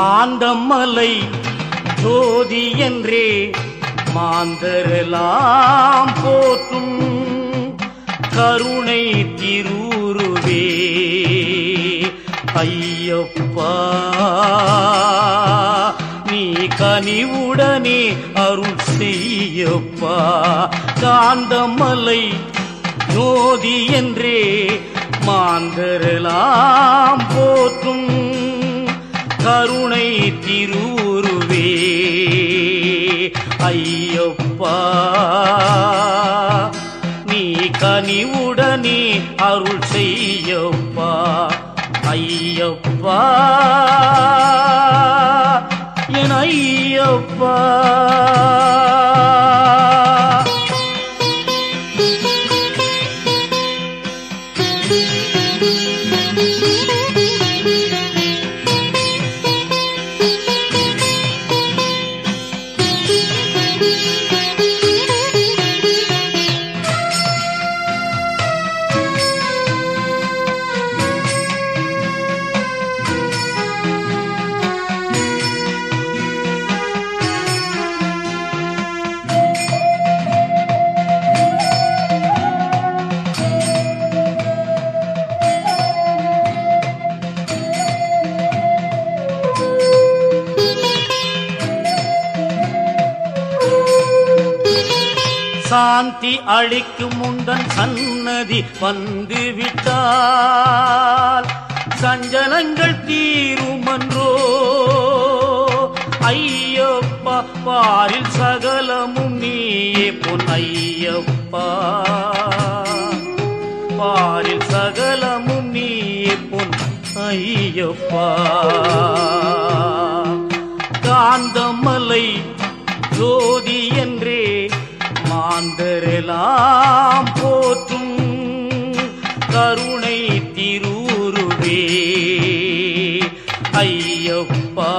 காந்தமலை ஜோதி என்றே மாந்தரெல்லாம் போற்றும் கருணை திருவுருவே ஐயப்பா நீ கனிவுடனே அருள் செய்யப்பா காந்தமலை ஜோதி என்றே மாந்தரெல்லாம் போற்றும் கருணை திருவுருவே ஐயப்பா நீ கனிவுடனே அருள் செய்யப்பா ஐயப்பா என் ஐயப்பா சாந்தி அளிக்கும் முந்தன் சன்னதி வந்து விட்டால் சஞ்சலங்கள் தீருமன்றோ ஐயப்பா பாரில் சகலமும் நீயே பொன் ஐயப்பா பாரில் சகலமும் நீயே பொன் ஐயப்பா காந்தமலை ஜோதி என்றே மாந்தரெல்லாம் போற்றும் கருணை திருவுருவே ஐயப்பா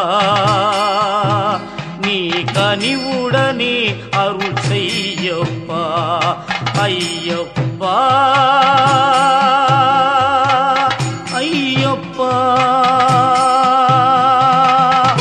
நீ கனிவுடனே அருள் செய்யப்பா ஐயப்பா ஐயப்பா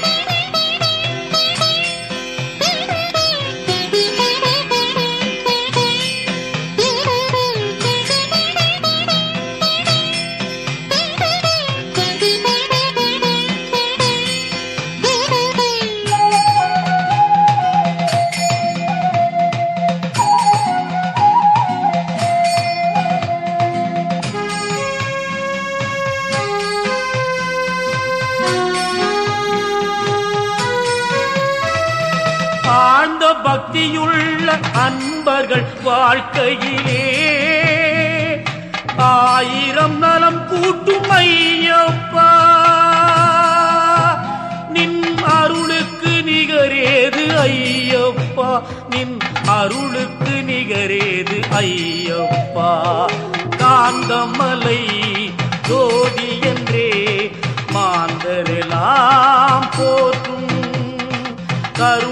ஆழ்ந்த பக்தியுள்ள அன்பர்கள் வாழ்க்கையிலே ஆயிரம் நலம் கூட்டும் ஐயப்பா நின் அருளுக்கு நிகரேது ஐயப்பா நின் அருளுக்கு நிகரேது ஐயப்பா காந்தமலை ஜோதி என்றே மாந்தரெல்லாம் போற்றும் கரு